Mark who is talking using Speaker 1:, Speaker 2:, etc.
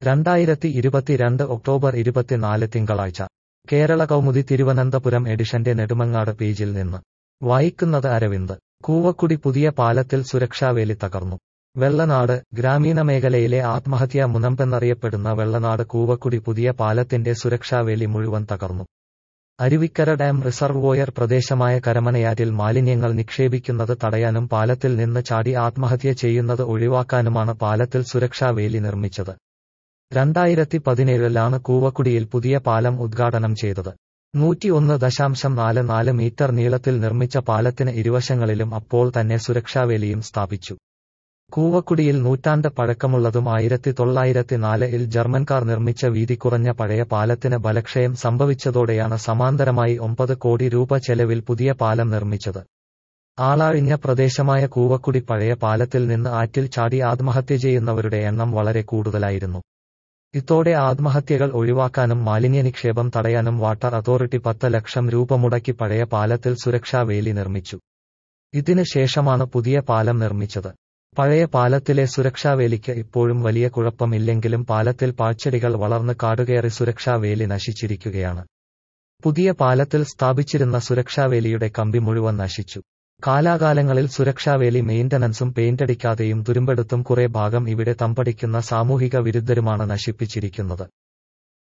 Speaker 1: രണ്ടായിരത്തി ഇരുപത്തിരണ്ട് ഒക്ടോബർ ഇരുപത്തിനാല് തിങ്കളാഴ്ച കേരള കൗമുദി തിരുവനന്തപുരം എഡിഷന്റെ നെടുമങ്ങാട് പേജിൽ നിന്ന് വായിക്കുന്നത് അരവിന്ദ് കൂവക്കുടി പുതിയ പാലത്തിൽ സുരക്ഷാവേലി തകർന്നു വെള്ളനാട് ഗ്രാമീണ മേഖലയിലെ ആത്മഹത്യാ മുനമ്പെന്നറിയപ്പെടുന്ന വെള്ളനാട് കൂവക്കുടി പുതിയ പാലത്തിന്റെ സുരക്ഷാവേലി മുഴുവൻ തകർന്നു അരുവിക്കര ഡാം റിസർവോയർ പ്രദേശമായ കരമനയാറ്റിൽ മാലിന്യങ്ങൾ നിക്ഷേപിക്കുന്നത് തടയാനും പാലത്തിൽ നിന്ന് ചാടി ആത്മഹത്യ ചെയ്യുന്നത് ഒഴിവാക്കാനുമാണ് പാലത്തിൽ സുരക്ഷാവേലി നിർമ്മിച്ചത് രണ്ടായിരത്തി പതിനേഴിലാണ് കൂവക്കുടിയിൽ പുതിയ പാലം ഉദ്ഘാടനം ചെയ്തത് നൂറ്റിയൊന്ന് ദശാംശം നാല് നാല് മീറ്റർ നീളത്തിൽ നിർമ്മിച്ച പാലത്തിന് ഇരുവശങ്ങളിലും അപ്പോൾ തന്നെ സുരക്ഷാവേലിയും സ്ഥാപിച്ചു കൂവക്കുടിയിൽ നൂറ്റാണ്ട് പഴക്കമുള്ളതും ആയിരത്തി തൊള്ളായിരത്തി നാലിൽ ജർമ്മൻകാർ നിർമ്മിച്ച വീതി കുറഞ്ഞ പഴയ പാലത്തിന് ബലക്ഷയം സംഭവിച്ചതോടെയാണ് സമാന്തരമായി ഒമ്പത് കോടി രൂപ ചെലവിൽ പുതിയ പാലം നിർമ്മിച്ചത് ആളാഴിഞ്ഞ പ്രദേശമായ കൂവക്കുടി പഴയ പാലത്തിൽ നിന്ന് ആറ്റിൽ ചാടി ആത്മഹത്യ ചെയ്യുന്നവരുടെ എണ്ണം വളരെ കൂടുതലായിരുന്നു ഇതോടെ ആത്മഹത്യകൾ ഒഴിവാക്കാനും മാലിന്യ നിക്ഷേപം തടയാനും വാട്ടർ അതോറിറ്റി പത്ത് ലക്ഷം രൂപ മുടക്കി പഴയ പാലത്തിൽ സുരക്ഷാ വേലി നിർമ്മിച്ചു ഇതിന് ശേഷമാണ് പുതിയ പാലം നിർമ്മിച്ചത് പഴയ പാലത്തിലെ സുരക്ഷാവേലിക്ക് ഇപ്പോഴും വലിയ കുഴപ്പമില്ലെങ്കിലും പാലത്തിൽ പാഴ്ചെടികൾ വളർന്ന് കാടുകയറി സുരക്ഷാവേലി നശിച്ചിരിക്കുകയാണ് പുതിയ പാലത്തിൽ സ്ഥാപിച്ചിരുന്ന സുരക്ഷാവേലിയുടെ കമ്പി മുഴുവൻ നശിച്ചു കാലാകാലങ്ങളിൽ സുരക്ഷാവേലി മെയിന്റനൻസും പെയിന്റടിക്കാതെയും തുരുമ്പെടുത്തും കുറെ ഭാഗം ഇവിടെ തമ്പടിക്കുന്ന സാമൂഹിക വിരുദ്ധരുമാണ് നശിപ്പിച്ചിരിക്കുന്നത്